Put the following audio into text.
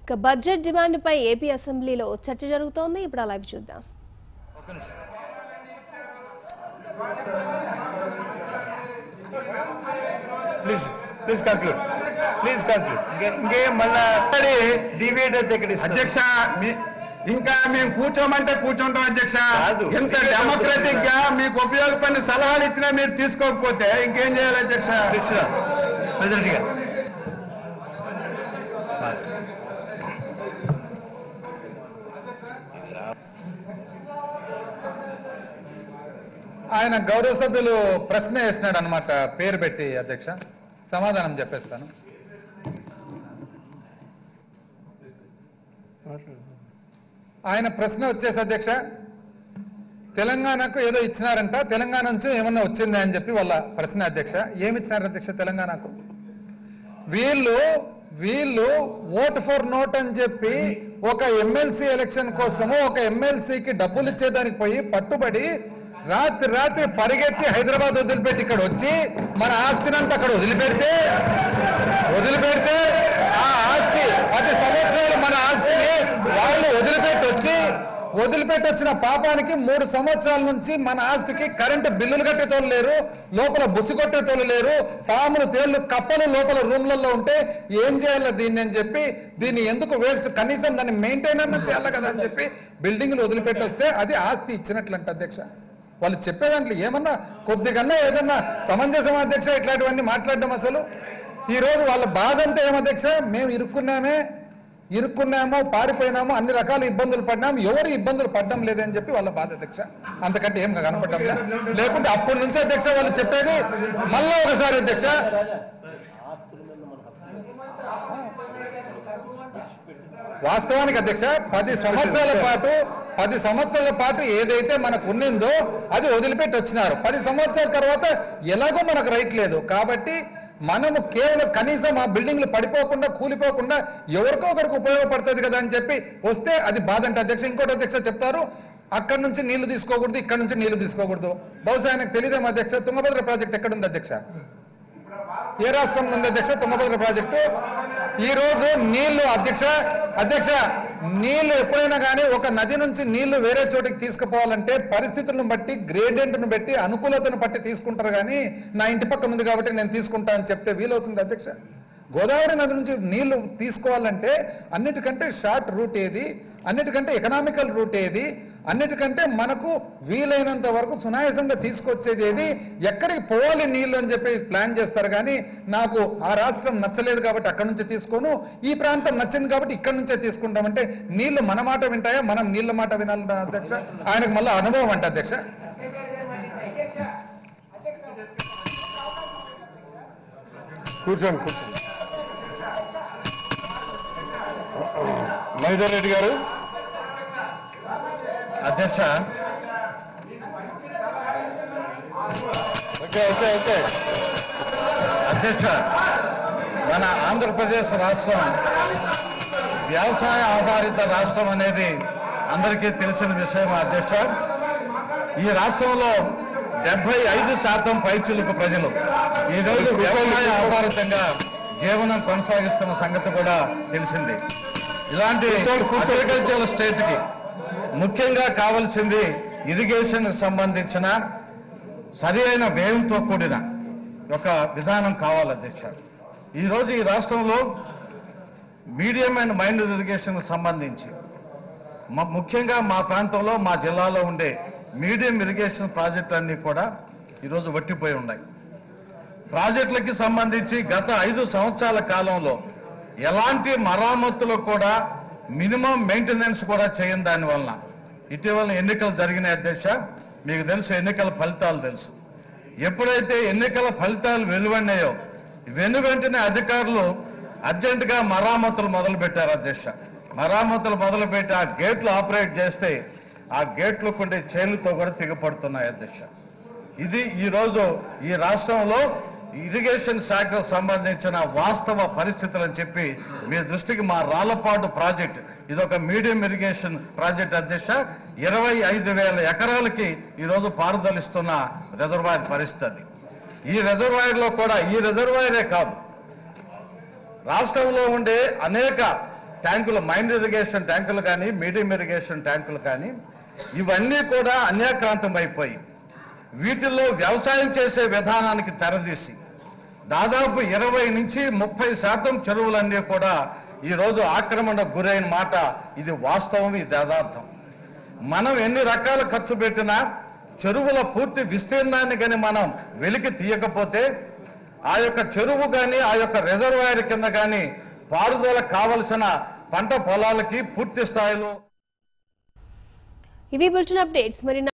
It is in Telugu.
ఇక బడ్జెట్ డిమాండ్పై ఏపీ అసెంబ్లీలో చర్చ జరుగుతోంది ఇప్పుడు ఆ లైవ్ చూద్దాం ఒక్క నిమిషం please please conclude please conclude ఇంకేం మళ్ళా డిబేట్ అయితే ఇక్కడ ఇస్తాం. అధ్యక్ష మీ- ఇంకా మేము కూర్చోమంటే కూర్చుంటాం అధ్యక్ష కాదు. ఇంత డెమోక్రటిక్ గా మీకు ఉపయోగపడిన సలహాలు ఇచ్చినా మీరు తీసుకోకపోతే ఇంకేం చేయాలి అధ్యక్ష ప్లీజ్ రా. ప్రెసిడెంట్ గారు ఆయన గౌరవ సభ్యులు ప్రశ్న వేసినాడు అనమాట పేరు పెట్టి అధ్యక్ష సమాధానం చెప్పేస్తాను ఆయన ప్రశ్న వచ్చేసి అధ్యక్ష తెలంగాణకు ఏదో ఇచ్చినారంట తెలంగాణ నుంచి ఏమన్నా వచ్చిందా అని చెప్పి వాళ్ళ ప్రశ్న అధ్యక్ష ఏమి ఇచ్చినారు అధ్యక్ష తెలంగాణకు వీళ్ళు వీళ్ళు ఓట్ ఫర్ నోట్ అని చెప్పి ఒక ఎమ్మెల్సీ ఎలక్షన్ కోసము ఒక ఎమ్మెల్సీకి డబ్బులు ఇచ్చేదానికి పోయి పట్టుబడి రాత్రి రాత్రి పరిగెత్తి హైదరాబాద్ వదిలిపెట్టి ఇక్కడ వచ్చి మన ఆస్తినంతా అక్కడ వదిలిపెడితే వదిలిపెడితే ఆ ఆస్తి పది సంవత్సరాలు మన ఆస్తిని వాళ్ళు వదిలిపెట్టి వచ్చి వదిలిపెట్టి వచ్చిన పాపానికి మూడు సంవత్సరాల నుంచి మన ఆస్తికి కరెంటు బిల్లులు కట్టేతోళ్ళు లేరు లోపల బుస్సు కొట్టేతోళ్ళు లేరు పాములు తేళ్లు కప్పలు లోపల రూమ్లలో ఉంటే ఏం చేయాలి దీన్ని అని చెప్పి దీన్ని ఎందుకు వేస్ట్ కనీసం దాన్ని మెయింటైన్ అన్న చేయాలి కదా అని చెప్పి బిల్డింగ్లు వదిలిపెట్టి వస్తే అది ఆస్తి ఇచ్చినట్లంట అధ్యక్ష వాళ్ళు చెప్పే దాంట్లో ఏమన్నా కొద్దిగన్నా ఏదన్నా సమంజసం అధ్యక్ష ఇట్లాంటివన్నీ మాట్లాడడం అసలు ఈ రోజు వాళ్ళ బాధ అంతా ఏమధ్యక్ష మేము ఇరుక్కున్నామే ఇరుక్కున్నామో పారిపోయినామో అన్ని రకాల ఇబ్బందులు పడినాము ఎవరు ఇబ్బందులు పడడం లేదని చెప్పి వాళ్ళ బాధ అధ్యక్ష అంతకంటే ఏం కనపడడం లే. లేకుంటే అప్పటి నుంచి అధ్యక్ష వాళ్ళు చెప్పేది మళ్ళా ఒకసారి అధ్యక్ష వాస్తవానికి అధ్యక్ష పది సంవత్సరాల పాటు పది సంవత్సరాల పాటు ఏదైతే మనకు ఉన్నిందో అది వదిలిపెట్టి వచ్చినారు పది సంవత్సరాల తర్వాత ఎలాగో మనకు రైట్ లేదు కాబట్టి మనము కేవలం కనీసం ఆ బిల్డింగ్లు పడిపోకుండా కూలిపోకుండా ఎవరికో ఒకరికి ఉపయోగపడుతుంది కదా అని చెప్పి వస్తే అది బాధ అంటే అధ్యక్ష ఇంకోటి అధ్యక్ష చెప్తారు అక్కడి నుంచి నీళ్లు తీసుకోకూడదు ఇక్కడ నుంచి నీళ్లు తీసుకోకూడదు బహుశా ఆయనకు తెలియదేమో అధ్యక్ష తుంగభద్ర ప్రాజెక్ట్ ఎక్కడుంది అధ్యక్ష ఏ రాష్ట్రంలో ఉంది అధ్యక్ష తుంగభద్ర ప్రాజెక్టు ఈ రోజు నీళ్లు అధ్యక్ష అధ్యక్ష నీళ్లు ఎప్పుడైనా కానీ ఒక నది నుంచి నీళ్లు వేరే చోటికి తీసుకుపోవాలంటే పరిస్థితులను బట్టి గ్రేడియంట్ను బట్టి అనుకూలతను బట్టి తీసుకుంటారు కానీ నా ఇంటి పక్కన ఉంది కాబట్టి నేను తీసుకుంటా అని చెప్తే వీలవుతుంది అధ్యక్ష గోదావరి నది నుంచి నీళ్లు తీసుకోవాలంటే అన్నిటికంటే షార్ట్ రూట్ ఏది అన్నిటికంటే ఎకనామికల్ రూట్ ఏది అన్నిటికంటే మనకు వీలైనంత వరకు సునాయాసంగా తీసుకొచ్చేది ఏది ఎక్కడికి పోవాలి నీళ్లు అని చెప్పి ప్లాన్ చేస్తారు కానీ నాకు ఆ రాష్ట్రం నచ్చలేదు కాబట్టి అక్కడి నుంచి తీసుకోను ఈ ప్రాంతం నచ్చింది కాబట్టి ఇక్కడ నుంచే తీసుకుంటామంటే నీళ్లు మన మాట వింటాయా మనం నీళ్ళ మాట వినాలి అధ్యక్ష ఆయనకు మళ్ళీ అనుభవం అంట అధ్యక్ష కూర్చోండి కూర్చోండి మహేందర్ రెడ్డి గారు అధ్యక్ష ఓకే ఓకే ఓకే అధ్యక్ష మన ఆంధ్రప్రదేశ్ రాష్ట్రం వ్యవసాయ ఆధారిత రాష్ట్రం అనేది అందరికీ తెలిసిన విషయం అధ్యక్ష ఈ రాష్ట్రంలో డెబ్బై ఐదు శాతం పైచులకు ప్రజలు ఈరోజు వ్యవసాయ ఆధారితంగా జీవనం కొనసాగిస్తున్న సంగతి కూడా తెలిసింది ఇలాంటి అగ్రికల్చర్ స్టేట్కి ముఖ్యంగా కావాల్సింది ఇరిగేషన్కి సంబంధించిన సరి అయిన వ్యయంతో కూడిన ఒక విధానం కావాలి అధ్యక్ష ఈరోజు ఈ రాష్ట్రంలో మీడియం అండ్ మైండ్ ఇరిగేషన్ సంబంధించి మ- ముఖ్యంగా మా ప్రాంతంలో మా జిల్లాలో ఉండే మీడియం ఇరిగేషన్ ప్రాజెక్టులన్నీ కూడా ఈరోజు వట్టిపోయి ఉన్నాయి ప్రాజెక్టులకి సంబంధించి గత ఐదు సంవత్సరాల కాలంలో ఎలాంటి మరామతులు కూడా మినిమం మెయింటెనెన్స్ కూడా చేయని దానివలన ఇటీవల ఎన్నికలు జరిగిన అధ్యక్ష మీకు తెలుసు ఎన్నికల ఫలితాలు తెలుసు ఎప్పుడైతే ఎన్నికల ఫలితాలు వెలువడినాయో వెను వెంటనే అధికారులు అర్జెంటుగా మరామతులు మొదలు పెట్టారు అధ్యక్ష మరామతులు మొదలుపెట్టి ఆ గేట్లు ఆపరేట్ చేస్తే ఆ గేట్లు ఉండే చైర్లతో కూడా తెగపడుతున్నాయి అధ్యక్ష ఇది ఈరోజు ఈ రాష్ట్రంలో ఇరిగేషన్ శాఖకు సంబంధించిన వాస్తవ పరిస్థితులు అని చెప్పి మీ దృష్టికి మా రాళ్లపాడు ప్రాజెక్ట్ ఇది ఒక మీడియం ఇరిగేషన్ ప్రాజెక్ట్ అధ్యక్ష ఇరవై ఐదు వేల ఎకరాలకి ఈరోజు పారుదలిస్తున్న రిజర్వాయర్ పరిస్థితి ఈ రిజర్వాయర్లో కూడా ఈ రిజర్వాయరే కాదు రాష్ట్రంలో ఉండే అనేక ట్యాంకులు మైండ్ ఇరిగేషన్ ట్యాంకులు కానీ మీడియం ఇరిగేషన్ ట్యాంకులు కానీ ఇవన్నీ కూడా అన్యాక్రాంతం అయిపోయి వీటిల్లో వ్యవసాయం చేసే విధానానికి తెరదీసి దాదాపు ఇరవై నుంచి ముప్పై శాతం చెరువులన్నీ కూడా ఈరోజు ఆక్రమణకు గురైన మాట ఇది వాస్తవం ఇది యథార్థం మనం ఎన్ని రకాల ఖర్చు పెట్టినా చెరువుల పూర్తి విస్తీర్ణాన్ని కానీ మనం వెలికి తీయకపోతే ఆ యొక్క చెరువు కానీ ఆ యొక్క రిజర్వాయర్ కింద కానీ పారుదల కావలసిన పంట పొలాలకి పూర్తి స్థాయిలో ఇవి బులెటిన్ అప్డేట్స్ మరి